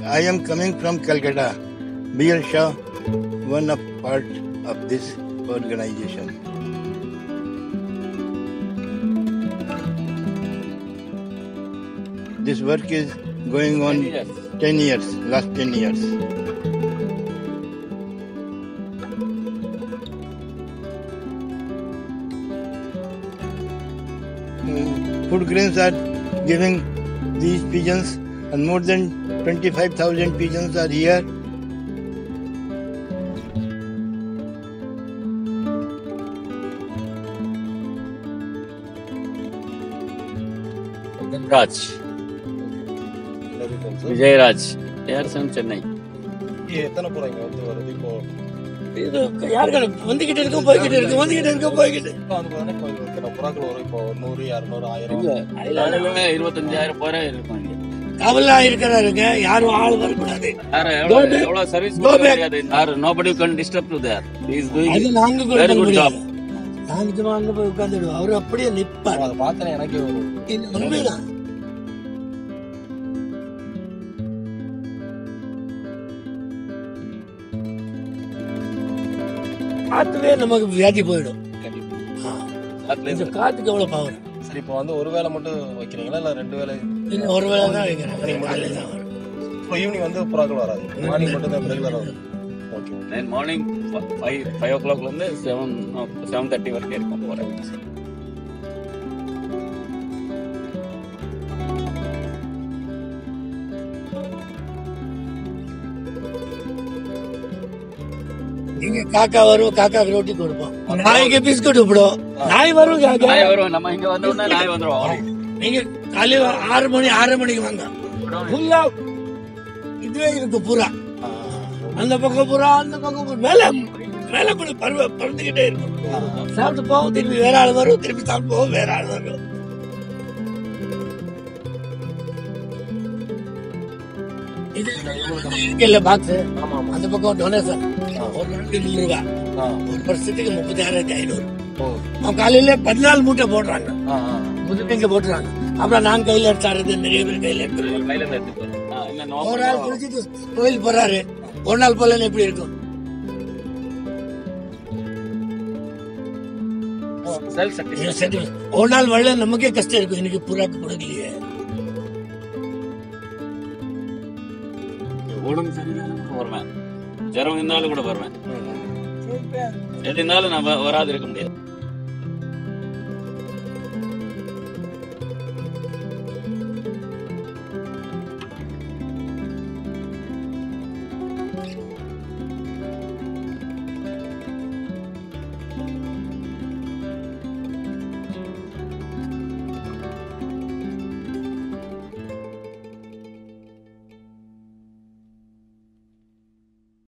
I am coming from Calcutta. B.L. Shah, one of part of this organization. This work is going on 10 years, last 10 years. Mm, Food grains are giving these pigeons, and more than 25,000 pigeons are here. Raj Vijayaraj ஏர்சன் Chennai எத்தனை புறா இங்க வந்து வருது இப்போ இது யாருக்கு வந்துகிட்டு இருக்கு போய்கிட்டு இருக்கு வந்துகிட்டு இருக்கு போய்கிட்டு இப்போ வந்து பாத்தீங்கன்னா இப்போ எத்தனை புறாக்கள் வரும் இப்போ நூறு இரநூறு ஆயிரம் இருபத்தஞ்சாயிரம் பேரே இருக்கும் இங்க. கவலா இருக்கிறாருங்க யாரும் ஆள் வரக்கூடாது யாரு எவ்வளவு Go back. எவ்வளவு சர்வீஸ் Go back. தெரியாது யாரு nobody can disturb to there is அது டூயிங் நாங்க கூட Very பண்ண good முடியாது நாங்க சும்மா அங்க போய் உட்காந்துடுவோம் அவரு அப்படியே நிப்பார் அதை பார்த்தேன் எனக்கு ஒரு இது உண்மைதான் காத்துவே நமக்கு வியாதி போயிடும் ஆ. இந்த காத்துக்கு எவ்வளவு பவர் சரி இப்போ வந்து ஒரு வேளை மட்டும் வைக்கிறீங்களா இல்லை ரெண்டு வேளை இன்னும் ஒரு வேளை தான் வைக்கிறாங்க காலையில தான் வரும் இப்போ ஈவினிங் வந்து புறாக்கள் வராது மார்னிங் மட்டும் தான் ரெகுலராக வரும் ஓகே மார்னிங் ஃபைவ் ஃபைவ் ஓ கிளாக்ல இருந்து செவன் செவன் தேர்ட்டி வரைக்கும் இருக்கும் போறேன் இங்க காக்கா வரும் காக்காக்கு ரொட்டி கொடுப்போம் நாய்க்கு பிஸ்கட் விடும் நாய் வரும் காக்கா நாய் வரும் நம்ம இங்க வந்த உடனே நாய் வந்துரும் நீங்க காலையில ஆறு மணி ஆறரை மணிக்கு வாங்க ஃபுல்லா இதுவே இருக்கு புறா அந்த பக்கம் புறா அந்த பக்கம் புறா. மேல மேல கூட பறவை பறந்துகிட்டே இருக்கும் சாப்பிட்டு போகும் திருப்பி வேற ஆள் வரும் திருப்பி சாப்பிட்டு போகும் வேற ஆள் வரும் இது இல்ல பாக்ஸ் அந்த பக்கம் டொனேஷன் ஒரு ரெண்டு நூறு ரூபாய் ஆ ஒரு வருஷத்துக்கு முப்பத்தாயிரத்தி ஐநூறு ஓ அவன் காலையில பதினாலு மூட்டை போடுறாங்க ஆ ஆ முதுமைங்க போட்டுறாங்க அப்புறம் நான் கையில எடுத்தாருது நிறைய பேர் கையில எடுத்துருவாங்க கையில இருந்து எடுத்துட்டு வரும். ஆ, இல்ல ஒரு நாள் நோ குளிச்சுட்டு கோயில் போறாரு ஒரு நாள் போல எப்படி இருக்கும் செல்ஃப் சாட்டிஸ்ஃபை இது சரி. ஒரு நாள் வரல நமக்கே கஷ்டம் இருக்கும் இன்னைக்கு புறாக்கு கொடுக்கலையே உடம்பு சரியில்லைனாலும் கூட வருவேன் ஜரம் இருந்தாலும் கூட வருவேன் எது இருந்தாலும் நான் வ- வராது இருக்க முடியாது